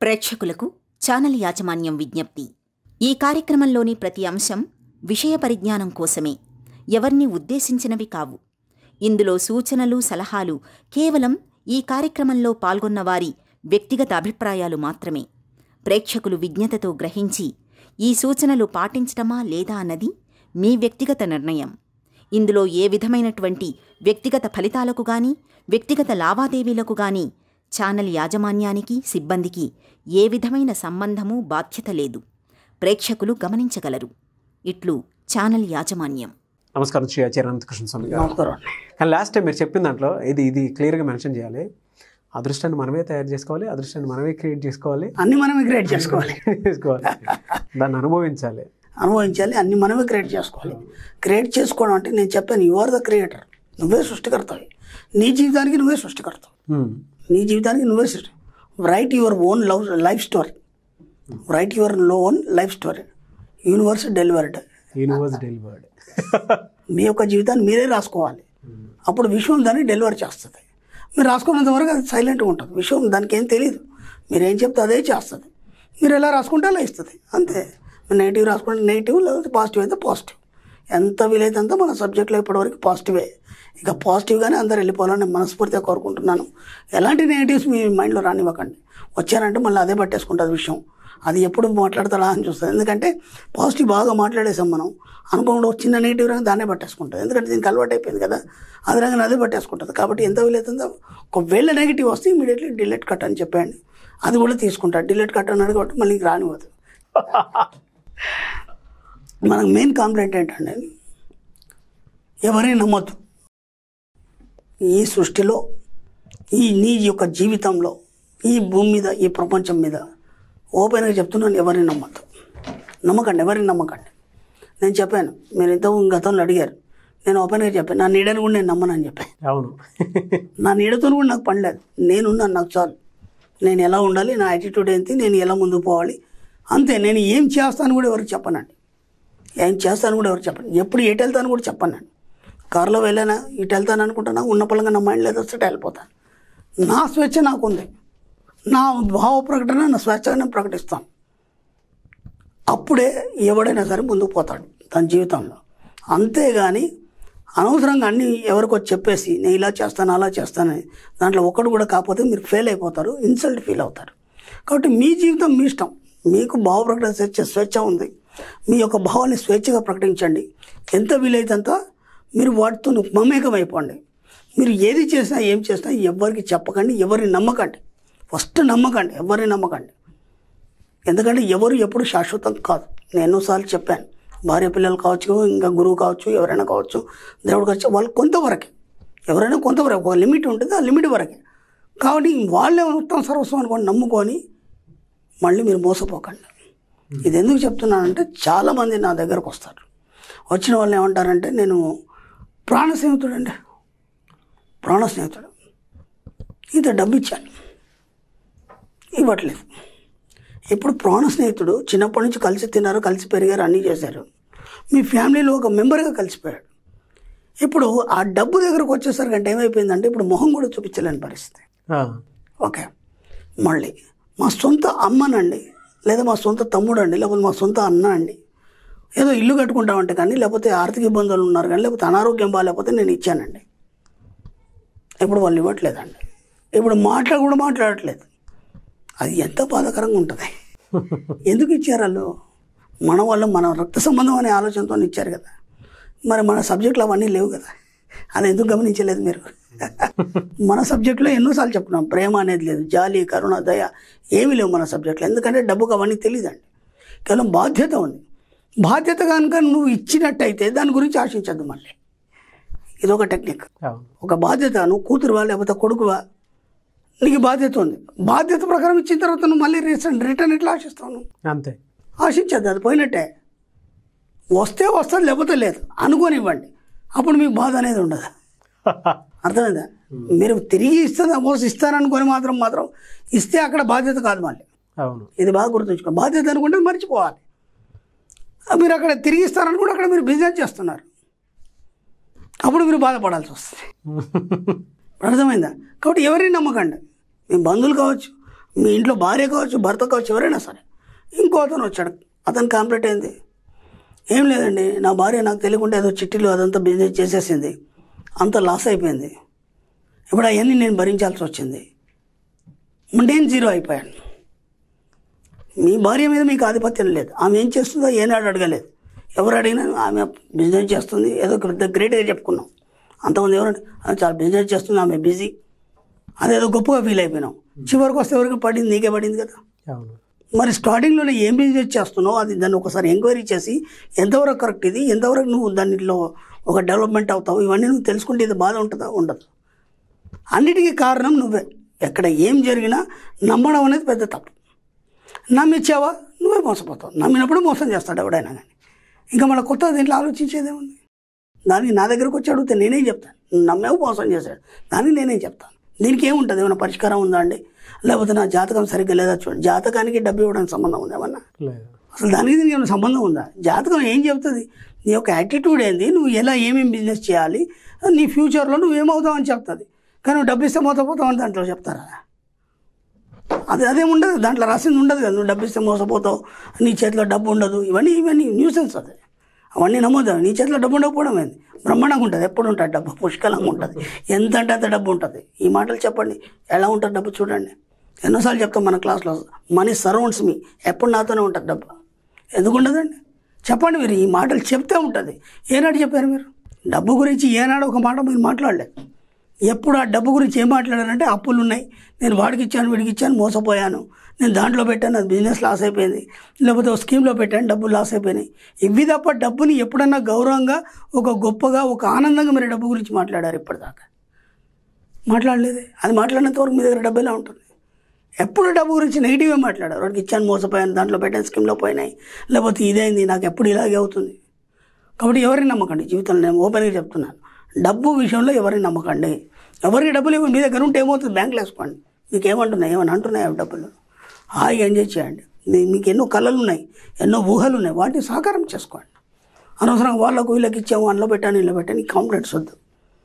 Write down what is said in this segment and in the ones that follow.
ప్రేక్షకులకు ఛానల్ యాజమాన్యం విజ్ఞప్తి ఈ కార్యక్రమంలోని ప్రతి అంశం విషయ పరిజ్ఞానం కోసమే ఎవర్ని ఉద్దేశించినవి కావు ఇందులో సూచనలు సలహాలు కేవలం ఈ కార్యక్రమంలో పాల్గొన్న వారి వ్యక్తిగత అభిప్రాయాలు మాత్రమే ప్రేక్షకులు విజ్ఞతతో గ్రహించి ఈ సూచనలు పాటించటమా లేదా అన్నది మీ వ్యక్తిగత నిర్ణయం ఇందులో ఏ విధమైనటువంటి వ్యక్తిగత ఫలితాలకు గాని వ్యక్తిగత లావాదేవీలకు గాని ఛానల్ యాజమాన్యానికి సిబ్బందికి ఏ విధమైన సంబంధము బాధ్యత లేదు ప్రేక్షకులు గమనించగలరు ఇట్లు ఛానల్ యాజమాన్యం నమస్కారం శ్రీ ఆచార్య అనంతకృష్ణ స్వామి గారు నమస్కారం అండి కానీ లాస్ట్ టైం మీరు చెప్పిన దాంట్లో ఇది ఇది క్లియర్గా మెన్షన్ చేయాలి అదృష్టాన్ని మనమే తయారు చేసుకోవాలి అదృష్టాన్ని మనమే క్రియేట్ చేసుకోవాలి అన్ని మనమే క్రియేట్ చేసుకోవాలి చేసుకోవాలి దాన్ని అనుభవించాలి అనుభవించాలి అన్ని మనమే క్రియేట్ చేసుకోవాలి క్రియేట్ చేసుకోవడం అంటే నేను చెప్పాను యు ఆర్ ద క్రియేటర్ నువ్వే సృష్టికర్తవి నీ జీవితానికి నువ్వే సృష్టికర్తవు Hmm. నీ జీవితానికి నువ్వే సృష్టి write your own love life story write your own life story universe delivered universe delivered మీ యొక్క జీవితాన్ని మీరే రాసుకోవాలి అప్పుడు విశ్వం దాన్ని డెలివర్ చేస్తుంది మీరు రాసుకున్నంత వరకు అది సైలెంట్గా ఉంటుంది విశ్వం దానికి ఏం తెలియదు మీరు ఏం చెప్తే అదే చేస్తుంది మీరు ఎలా రాసుకుంటే అలా ఇస్తుంది అంతే మీరు నెగిటివ్ రాసుకుంటే నెగిటివ్ లేకపోతే పాజిటివ్ అయితే పాజిటివ్ ఎంత వీలైతే అంత మన సబ్జెక్ట్లో ఇప్పటివరకు పాజిటివే ఇక పాజిటివ్గానే అందరు వెళ్ళిపోవాలని మనస్ఫూర్తిగా కోరుకుంటున్నాను ఎలాంటి నెగిటివ్స్ మీ మైండ్లో రానివ్వకండి వచ్చారంటే మళ్ళీ అదే పట్టేసుకుంటుంది విషయం అది ఎప్పుడు మాట్లాడతాడా అని చూస్తుంది ఎందుకంటే పాజిటివ్ బాగా మాట్లాడేసాం మనం అనుకోకుండా ఒక చిన్న నెగిటివ్ రంగా దాన్నే పట్టేసుకుంటుంది ఎందుకంటే దీనికి అలవాటు అయిపోయింది కదా అది రంగా అదే పట్టేసుకుంటుంది కాబట్టి ఎంత వీలైతుందో ఒకవేళ నెగిటివ్ వస్తే ఇమీడియట్లీ డిలీట్ కట్ అని చెప్పండి అది కూడా తీసుకుంటా డిలీట్ కట్ అన్నాడు కాబట్టి మళ్ళీ ఇంక రానివ్వదు మనకు మెయిన్ కాంప్లైంట్ ఏంటంటే ఎవరైనా నమ్మద్దు ఈ సృష్టిలో ఈ నీ యొక్క జీవితంలో ఈ భూమి మీద ఈ ప్రపంచం మీద ఓపెన్గా చెప్తున్నాను ఎవరిని నమ్మద్దు నమ్మకండి ఎవరిని నమ్మకండి నేను చెప్పాను మీరు ఇంత గతంలో అడిగారు నేను ఓపెన్గా చెప్పాను నా నీడని కూడా నేను నమ్మనని చెప్పాను అవును నా నీడతో కూడా నాకు పనిలేదు నేనున్నాను నాకు చాలు నేను ఎలా ఉండాలి నా యాటిట్యూడ్ ఏంటి నేను ఎలా ముందుకు పోవాలి అంతే నేను ఏం చేస్తాను కూడా ఎవరికి చెప్పనండి ఏం చేస్తాను కూడా ఎవరికి చెప్పను ఎప్పుడు ఎటు వెళ్తాను కూడా చెప్పనండి కారులో వెళ్ళానా ఇటు వెళ్తాను అనుకుంటున్నా ఉన్న పొలంగా నా మైండ్ లేదు వస్తే వెళ్ళిపోతాను నా స్వేచ్ఛ నాకు ఉంది నా భావ ప్రకటన నా స్వేచ్ఛగా నేను ప్రకటిస్తాను అప్పుడే ఎవడైనా సరే ముందుకు పోతాడు తన జీవితంలో అంతేగాని అనవసరంగా అన్ని ఎవరికో వచ్చి చెప్పేసి నేను ఇలా చేస్తాను అలా చేస్తానని దాంట్లో ఒకడు కూడా కాకపోతే మీరు ఫెయిల్ అయిపోతారు ఇన్సల్ట్ ఫీల్ అవుతారు కాబట్టి మీ జీవితం మీ ఇష్టం మీకు భావ ప్రకటన స్వేచ్ఛ స్వేచ్ఛ ఉంది మీ యొక్క భావాన్ని స్వేచ్ఛగా ప్రకటించండి ఎంత వీలైతే అంత మీరు వాటితో మమేకం అయిపోండి మీరు ఏది చేసినా ఏం చేసినా ఎవరికి చెప్పకండి ఎవరిని నమ్మకండి ఫస్ట్ నమ్మకండి ఎవరిని నమ్మకండి ఎందుకంటే ఎవరు ఎప్పుడు శాశ్వతం కాదు నేను ఎన్నోసార్లు చెప్పాను భార్య పిల్లలు కావచ్చు ఇంకా గురువు కావచ్చు ఎవరైనా కావచ్చు దేవుడు కావచ్చు వాళ్ళు కొంతవరకే ఎవరైనా కొంతవరకు ఒక లిమిట్ ఉంటుంది ఆ లిమిట్ వరకే కాబట్టి వాళ్ళే మొత్తం సర్వస్వం అనుకోని నమ్ముకొని మళ్ళీ మీరు మోసపోకండి ఇది ఎందుకు చెప్తున్నానంటే చాలామంది నా దగ్గరకు వస్తారు వచ్చిన వాళ్ళు ఏమంటారంటే నేను ప్రాణ స్నేహితుడు అండి ప్రాణ స్నేహితుడు ఇంత డబ్బు ఇచ్చాను ఇవ్వట్లేదు ఇప్పుడు ప్రాణ స్నేహితుడు చిన్నప్పటి నుంచి కలిసి తిన్నారు కలిసి పెరిగారు అన్నీ చేశారు మీ ఫ్యామిలీలో ఒక మెంబర్గా కలిసిపోయాడు ఇప్పుడు ఆ డబ్బు దగ్గరకు వచ్చేసరికి అంటే ఏమైపోయిందంటే ఇప్పుడు మొహం కూడా చూపించలేని పరిస్థితి ఆ, ఓకే మళ్ళీ మా సొంత అమ్మనండి లేదా మా సొంత తమ్ముడు అండి లేకపోతే మా సొంత అన్న అండి ఏదో ఇల్లు కట్టుకుంటామంటే కానీ లేకపోతే ఆర్థిక ఇబ్బందులు ఉన్నారు కానీ లేకపోతే అనారోగ్యం బాగాలేకపోతే నేను ఇచ్చానండి ఇప్పుడు వాళ్ళు ఇవ్వట్లేదండి ఇప్పుడు మాట్లా కూడా మాట్లాడట్లేదు అది ఎంత బాధాకరంగా ఉంటుంది ఎందుకు ఇచ్చారు వాళ్ళు మన వాళ్ళు మన రక్త సంబంధం అనే ఆలోచనతో ఇచ్చారు కదా మరి మన సబ్జెక్టులు అవన్నీ లేవు కదా అది ఎందుకు గమనించలేదు మీరు మన సబ్జెక్టులో ఎన్నోసార్లు చెప్పుకున్నాం ప్రేమ అనేది లేదు జాలి కరుణ దయ ఏమీ లేవు మన సబ్జెక్టులో ఎందుకంటే డబ్బుకు అవన్నీ తెలియదండి కేవలం బాధ్యత ఉంది బాధ్యత కనుక నువ్వు ఇచ్చినట్టయితే దాని గురించి ఆశించద్దు మళ్ళీ ఇది ఒక టెక్నిక్ అవును ఒక బాధ్యత నువ్వు కూతురువా లేకపోతే కొడుకువా నీకు బాధ్యత ఉంది బాధ్యత ప్రకారం ఇచ్చిన తర్వాత నువ్వు మళ్ళీ రిటర్న్ రిటర్న్ ఎట్లా ఆశిస్తావు నువ్వు అంతే ఆశించద్దు అది పోయినట్టే వస్తే వస్తుంది లేకపోతే లేదు అనుకొని ఇవ్వండి అప్పుడు మీకు బాధ అనేది ఉండదు అర్థమైందా మీరు తిరిగి ఇస్తుంది మోసం ఇస్తారనుకొని మాత్రం మాత్రం ఇస్తే అక్కడ బాధ్యత కాదు మళ్ళీ అవును ఇది బాగా గుర్తుంచుకో బాధ్యత అనుకుంటే మర్చిపోవాలి ఆ మీరు అక్కడ తిరిగి ఇస్తారనుకుంటే అక్కడ మీరు బిజినెస్ చేస్తున్నారు అప్పుడు మీరు బాధపడాల్సి వస్తుంది అర్థమైందా కాబట్టి ఎవరిని నమ్మకండి మీ బంధువులు కావచ్చు మీ ఇంట్లో భార్య కావచ్చు భర్త కావచ్చు ఎవరైనా సరే ఇంకో అతను వచ్చాడు అతను కంప్లీట్ అయింది ఏం లేదండి నా భార్య నాకు తెలియకుండా ఏదో చిట్టీలు అదంతా బిజినెస్ చేసేసింది అంత లాస్ అయిపోయింది ఇప్పుడు అవన్నీ నేను భరించాల్సి వచ్చింది నేను జీరో అయిపోయాను మీ భార్య మీద మీకు ఆధిపత్యం లేదు ఆమె ఏం చేస్తుందో ఏనాడు అడగలేదు ఎవరు అడిగినా ఆమె బిజినెస్ చేస్తుంది ఏదో ఒక పెద్ద గ్రేట్గా చెప్పుకున్నాం అంతమంది ఎవరు ఆమె చాలా బిజినెస్ చేస్తుంది ఆమె బిజీ అదేదో గొప్పగా ఫీల్ అయిపోయినాం చివరికి వస్తే ఎవరికి పడింది నీకే పడింది కదా అవును మరి స్టార్టింగ్లోనే ఏం బిజినెస్ చేస్తున్నావు అది దాన్ని ఒకసారి ఎంక్వైరీ చేసి ఎంతవరకు కరెక్ట్ ఇది ఎంతవరకు నువ్వు దానిలో ఒక డెవలప్మెంట్ అవుతావు ఇవన్నీ నువ్వు తెలుసుకుంటే ఇది బాధ ఉంటుందా ఉండదు అన్నిటికీ కారణం నువ్వే ఎక్కడ ఏం జరిగినా నమ్మడం అనేది పెద్ద తప్పు నమ్మిచ్చావా నువ్వే మోసపోతావు నమ్మినప్పుడు మోసం చేస్తాడు ఎవడైనా కానీ ఇంకా మన కొత్త దీంట్లో ఆలోచించేదేముంది దానికి నా దగ్గరకు వచ్చి అడిగితే నేనేం చెప్తాను నువ్వు నమ్మేవు మోసం చేశాడు దానికి నేనేం చెప్తాను దీనికి ఏముంటుంది ఏమైనా పరిష్కారం ఉందా అండి లేకపోతే నా జాతకం సరిగ్గా లేదా చూడండి జాతకానికి డబ్బు ఇవ్వడానికి సంబంధం ఉందా ఏమన్నా లేదు అసలు దానికి దీనికి ఏమైనా సంబంధం ఉందా జాతకం ఏం చెప్తుంది నీ యొక్క యాటిట్యూడ్ ఏంది నువ్వు ఎలా ఏమేమి బిజినెస్ చేయాలి నీ ఫ్యూచర్లో నువ్వు ఏమవుతావు అని చెప్తుంది కానీ నువ్వు డబ్బు ఇస్తే మోసపోతావు అని దాంట్లో చెప్తారా అది అదేం ఉండదు దాంట్లో రాసింది ఉండదు కదా నువ్వు డబ్బు ఇస్తే మోసపోతావు నీ చేతిలో డబ్బు ఉండదు ఇవన్నీ ఇవన్నీ న్యూసెన్స్ అది అవన్నీ నమ్మొద్దు నీ చేతిలో డబ్బు ఉండకపోవడం ఏంది బ్రహ్మాండంగా ఉంటుంది ఎప్పుడు ఉంటుంది డబ్బు పుష్కలంగా ఉంటుంది ఎంత అంటే అంత డబ్బు ఉంటుంది ఈ మాటలు చెప్పండి ఎలా ఉంటుంది డబ్బు చూడండి ఎన్నోసార్లు చెప్తాం మన క్లాస్లో మనీ సరౌండ్స్ మీ ఎప్పుడు నాతోనే ఉంటుంది డబ్బు ఎందుకు ఉండదండి చెప్పండి మీరు ఈ మాటలు చెప్తే ఉంటుంది ఏనాడు చెప్పారు మీరు డబ్బు గురించి ఏనాడు ఒక మాట మీరు మాట్లాడలేదు ఎప్పుడు ఆ డబ్బు గురించి ఏం మాట్లాడారంటే అప్పులు ఉన్నాయి నేను వాడికి ఇచ్చాను వీడికి ఇచ్చాను మోసపోయాను నేను దాంట్లో పెట్టాను అది బిజినెస్ లాస్ అయిపోయింది లేకపోతే ఒక స్కీమ్లో పెట్టాను డబ్బులు లాస్ అయిపోయినాయి ఇవి తప్ప డబ్బుని ఎప్పుడన్నా గౌరవంగా ఒక గొప్పగా ఒక ఆనందంగా మీరు డబ్బు గురించి మాట్లాడారు ఇప్పటిదాకా మాట్లాడలేదే అది మాట్లాడినంత వరకు మీ దగ్గర డబ్బు ఎలా ఉంటుంది ఎప్పుడు డబ్బు గురించి నెగిటివ్గా మాట్లాడారు వాడికి ఇచ్చాను మోసపోయాను దాంట్లో పెట్టాను స్కీమ్లో పోయినాయి లేకపోతే ఇదైంది నాకు ఎప్పుడు ఇలాగే అవుతుంది కాబట్టి ఎవరిని నమ్మకండి జీవితంలో నేను ఓపెన్గా చెప్తున్నాను డబ్బు విషయంలో ఎవరిని నమ్మకండి ఎవరికి డబ్బులు ఇవ్వండి మీ దగ్గర ఉంటే ఏమవుతుంది బ్యాంకులో వేసుకోండి మీకు ఏమంటున్నాయి ఏమని అంటున్నాయి అవి డబ్బులు హాయిగా ఎంజాయ్ చేయండి మీ- మీకు ఎన్నో కళలు ఉన్నాయి ఎన్నో ఊహలు ఉన్నాయి వాటిని సాకారం చేసుకోండి అనవసరంగా వాళ్ళకు వీళ్ళకి ఇచ్చాము అందులో పెట్టాను ఇలా పెట్టాను ఈ కాంప్లైంట్స్ వద్దు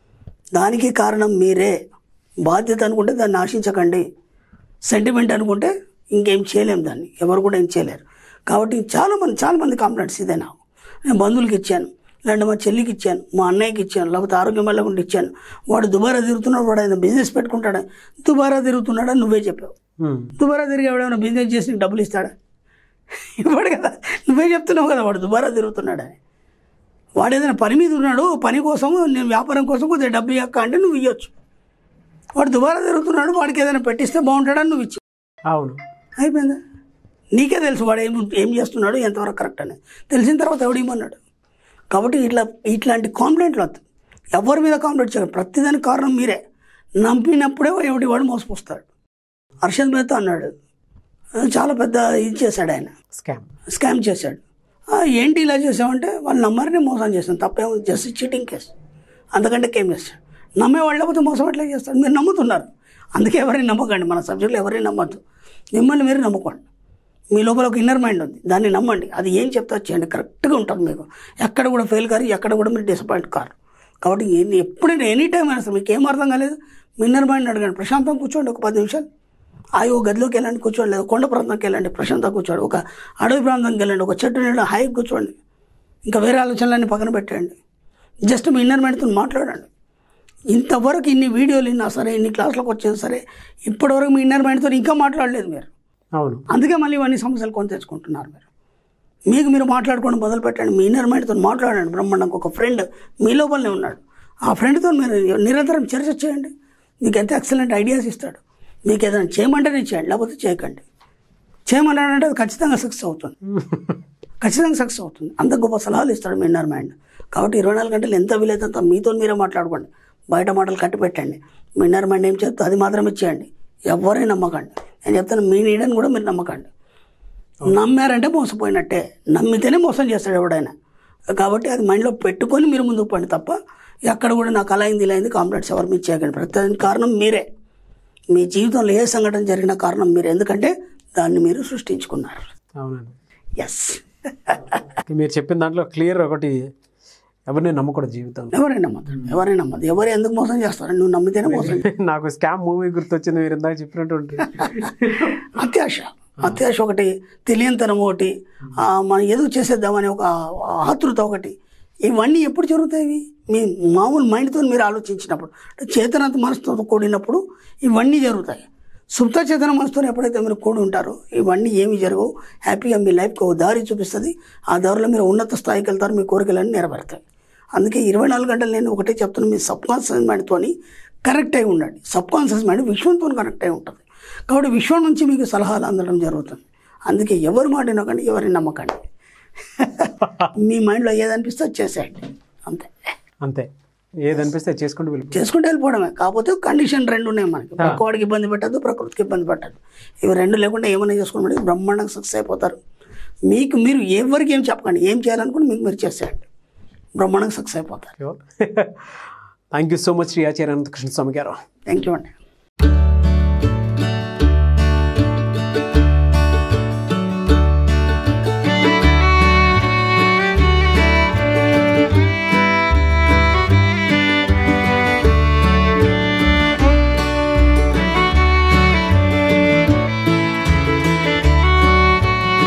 దానికి కారణం మీరే బాధ్యత అనుకుంటే దాన్ని ఆశించకండి సెంటిమెంట్ అనుకుంటే ఇంకేం చేయలేం దాన్ని ఎవరు కూడా ఏం చేయలేరు కాబట్టి చాలా మంది చాలా మంది కాంప్లైంట్స్ ఇదే నాకు నేను బంధువులకి ఇచ్చాను లేదంటే మా చెల్లికి ఇచ్చాను మా అన్నయ్యకి ఇచ్చాను లేకపోతే ఆరోగ్యం లేకుండా ఇచ్చాను వాడు దుబారా తిరుగుతున్నాడు వాడు ఆయన బిజినెస్ పెట్టుకుంటాడు దుబారా తిరుగుతున్నాడని నువ్వే చెప్పావు ఉమ్. దుబారా తిరిగి ఎవడైనా బిజినెస్ చేసి నీకు డబ్బులు ఇస్తాడా ఇవ్వడు కదా నువ్వే చెప్తున్నావు కదా వాడు దుబారా తిరుగుతున్నాడని వాడు ఏదైనా పని మీద ఉన్నాడు పని కోసం నేను వ్యాపారం కోసం కొద్దిగా డబ్బు ఇవ్వక్క అంటే నువ్వు ఇవ్వచ్చు వాడు దుబారా తిరుగుతున్నాడు వాడికి ఏదైనా పెట్టిస్తే బాగుంటాడని నువ్వు ఇచ్చి అవును అయిపోయిందా నీకే తెలుసు వాడు ఏం ఏం చేస్తున్నాడు ఎంతవరకు కరెక్ట్ అనేది తెలిసిన తర్వాత ఎవడు ఇమ్మన్నాడు కాబట్టి ఇట్లా ఇట్లాంటి కాంప్లైంట్లు వద్దు ఎవరి మీద కాంప్లైంట్ చేయరు ప్రతిదానికి కారణం మీరే నమ్మినప్పుడే ఎవడి వాడు మోసపోస్తాడు హర్షద్ మేత అన్నాడు "ఆ, చాలా పెద్ద ఇది చేశాడు ఆయన స్కామ్ స్కామ్ చేశాడు "ఆ, ఏంటి ఇలా చేసామంటే వాళ్ళు నమ్మరిని మోసం చేశాను తప్పేమో జస్ట్ చీటింగ్ కేసు అంతకంటే కేం చేస్తాడు నమ్మేవాళ్ళు లేకపోతే మోసం ఎట్లా చేస్తాడు మీరు నమ్ముతున్నారు అందుకే ఎవరిని నమ్మకండి మన సబ్జెక్టులో ఎవరిని నమ్మద్దు మిమ్మల్ని మీరు నమ్ముకోండి మీ లోపల ఒక ఇన్నర్ మైండ్ ఉంది దాన్ని నమ్మండి అది ఏం చెప్తా చేయండి కరెక్ట్గా ఉంటుంది మీకు ఎక్కడ కూడా ఫెయిల్ కారు ఎక్కడ కూడా మీరు డిసప్పాయింట్ కారు కాబట్టి ఎన్ని ఎప్పుడైనా ఎనీ టైం అయినా సరే మీకు ఏం అర్థం కాలేదు మీ ఇన్నర్ మైండ్ అడగండి ప్రశాంతంగా కూర్చోండి ఒక పది నిమిషాలు హాయి ఒక గదిలోకి వెళ్ళండి కూర్చోండి లేదా కొండ ప్రాంతంకి వెళ్ళండి ప్రశాంతంగా కూర్చోండి ఒక అడవి ప్రాంతంకి వెళ్ళండి ఒక చెట్టు నీళ్ళు హాయిగా కూర్చోండి ఇంకా వేరే ఆలోచనలన్నీ పక్కన పెట్టండి జస్ట్ మీ ఇన్నర్ మైండ్తో మాట్లాడండి ఇంతవరకు ఇన్ని వీడియోలు విన్నా సరే ఇన్ని క్లాసులకు వచ్చినా సరే ఇప్పటివరకు మీ ఇన్నర్ మైండ్తో ఇంకా మాట్లాడలేదు మీరు అవును అందుకే మళ్ళీ ఇవన్నీ సమస్యలు కొని తెచ్చుకుంటున్నారు మీరు మీకు మీరు మాట్లాడుకోవడం మొదలు పెట్టండి మీ ఇన్నర్ మైండ్తో మాట్లాడండి బ్రహ్మాండంగా ఒక ఫ్రెండ్ మీ లోపలనే ఉన్నాడు ఆ ఫ్రెండ్తో మీరు నిరంతరం చర్చ చేయండి మీకు ఎంత ఎక్సలెంట్ ఐడియాస్ ఇస్తాడు మీకు ఏదైనా చేయమంటేనే చేయండి లేకపోతే చేయకండి చేయమన్నాడంటే అది ఖచ్చితంగా సక్సెస్ అవుతుంది ఖచ్చితంగా సక్సెస్ అవుతుంది అంత గొప్ప సలహాలు ఇస్తాడు మీ ఇన్నర్ మైండ్ కాబట్టి ఇరవై నాలుగు గంటలు ఎంత వీలైతే అంత మీతో మీరే మాట్లాడుకోండి బయట మాటలు కట్టి పెట్టండి మీ ఇన్నర్ మైండ్ ఏం చెప్తే అది మాత్రమే చేయండి ఎవరైనా నమ్మకండి నేను చెప్తాను మీ నీడని కూడా మీరు నమ్మకండి నమ్మారంటే మోసపోయినట్టే నమ్మితేనే మోసం చేస్తాడు ఎవడైనా కాబట్టి అది మైండ్లో పెట్టుకొని మీరు ముందుకు పండి తప్ప ఎక్కడ కూడా నాకు అలా అయింది ఇలా అయింది కాంప్లైంట్స్ ఎవరు మీరు చేయకండి ప్రతి కారణం మీరే మీ జీవితంలో ఏ సంఘటన జరిగిన కారణం మీరు ఎందుకంటే దాన్ని మీరు సృష్టించుకున్నారు అవునండి ఎస్ మీరు చెప్పిన దాంట్లో క్లియర్ ఒకటి ఎవరిని నమ్మకూడదు జీవితంలో ఎవరైనా నమ్మద్దు ఎవరైనా నమ్మద్దు ఎవరు ఎందుకు మోసం చేస్తారు నువ్వు నమ్మితేనే మోసం చేస్తారు. నాకు స్కామ్ మూవీ గుర్తొచ్చింది మీరు ఇందాక చెప్పినటువంటి అత్యాశ అత్యాశ ఒకటి తెలియనితనం ఒకటి ఆ, మనం ఏదో చేసేద్దామని ఒక ఆతృత ఒకటి ఇవన్నీ ఎప్పుడు జరుగుతాయి ఇవి? మీ మామూలు మైండ్తో మీరు ఆలోచించినప్పుడు అంటే చేతనంత మనసుతో కూడినప్పుడు ఇవన్నీ జరుగుతాయి సుప్త చేతన మనసుతో ఎప్పుడైతే మీరు కూడి ఉంటారో ఇవన్నీ ఏమి జరగవు హ్యాపీగా మీ లైఫ్కి ఒక దారి చూపిస్తుంది ఆ దారిలో మీరు ఉన్నత స్థాయికి వెళ్తారు మీ కోరికలన్నీ నెరవేరుతాయి అందుకే ఇరవై నాలుగు గంటలు నేను ఒకటే చెప్తున్నాను మీ సబ్ కాన్షియస్ మైండ్తోని కరెక్ట్ అయి ఉండండి సబ్ కాన్షియస్ మైండ్ విశ్వంతో కనెక్ట్ అయి ఉంటుంది కాబట్టి విశ్వం నుంచి మీకు సలహాలు అందడం జరుగుతుంది అందుకే ఎవరు మాట వినకండి ఎవరిని నమ్మకండి మీ మైండ్లో ఏదనిపిస్తే అది చేసేయండి అంతే అంతే ఏది అనిపిస్తే అది చేసుకుంటూ వెళ్ళిపో చేసుకుంటూ వెళ్ళిపోవడమే కాకపోతే కండిషన్ రెండు ఉన్నాయి మనకి పక్కవాడికి ఇబ్బంది పెట్టద్దు ప్రకృతికి ఇబ్బంది పెట్టద్దు ఇవి రెండు లేకుండా ఏమైనా చేసుకోండి బ్రహ్మాండంగా సక్సెస్ అయిపోతారు మీకు మీరు ఎవరికి ఏం చెప్పకండి ఏం చేయాలనుకుని మీకు మీరు చేసేయండి బ్రహ్మాండంగా సక్సెస్ అయిపోతారు thank you so much Shri Acharya Anantakrishna Swami garu thank you అండి